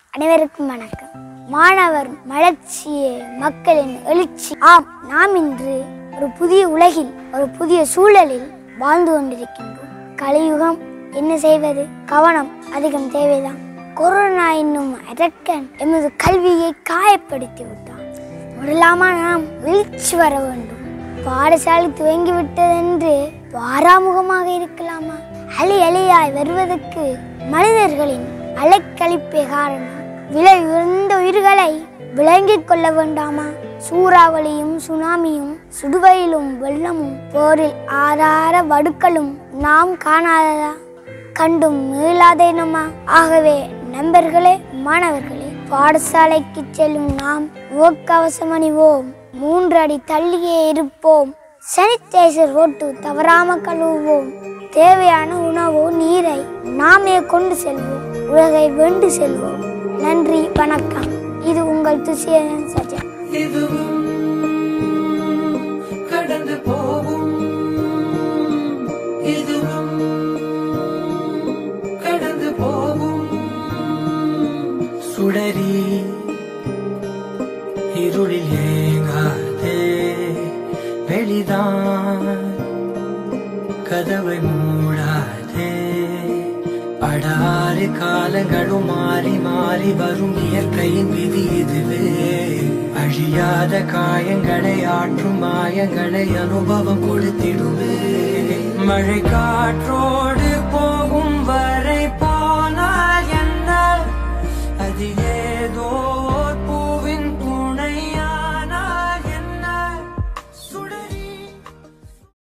அனைவருக்கும் வணக்கம் மாணவர் மலர்ச்சியே மக்களின் எழுச்சி ஆம் நாம் இன்று ஒரு புதிய உலகில் ஒரு புதிய சூழலில் வாழ்ந்து கொண்டிருக்கின்றோம் கலியுகம் என்ன செய்வது கவனம் அதிகம் தேவைதான் கொரோனா என்னும் அரக்கன் எமது கல்வியை காயப்படுத்தி விட்டான் முதலாமா நாம் எழுச்சி வர வேண்டும் பாடசாலை துவங்கி விட்டதென்று பாராமுகமாக இருக்கலாமா அலி அலியாய் வருவதற்கு மனிதர்களின் அலைக்கழிப்பே காரணம் விலை உயர்ந்த உயிர்களை விளங்கிக் கொள்ள வேண்டாமா சூறாவளியும் சுனாமியும் சுடுவையிலும் வெள்ளமும் போரில் ஆதார வடுக்களும் நாம் காணாததா கண்டும் மீளாதேனமா ஆகவே நண்பர்களே மாணவர்களே பாடசாலைக்கு செல்லும் நாம் முகக்கவசம் அணிவோம் மூன்று அடி தள்ளியே இருப்போம் சானிடைசர் போட்டு தவறாம கழுவுவோம் தேவையான உணவோ நீரை நாமே கொண்டு செல்வோம் உலகை வென்று செல்வோம் நன்றி வணக்கம் இது உங்கள் துசியன் சஜா இதுவும் கடந்து போகும் இதுவும் கடந்து போகும் சுடரி இருளில் ஏங்காதே வெளிதான் கதவை மூடாதே படாறு காலங்களும் மாறி மாறி வரும் இயற்கையின் விதி இதுவே அழியாத காயங்களை ஆற்றும் மாயங்களை அனுபவம் கொடுத்திடுவே மழை காற்றோடு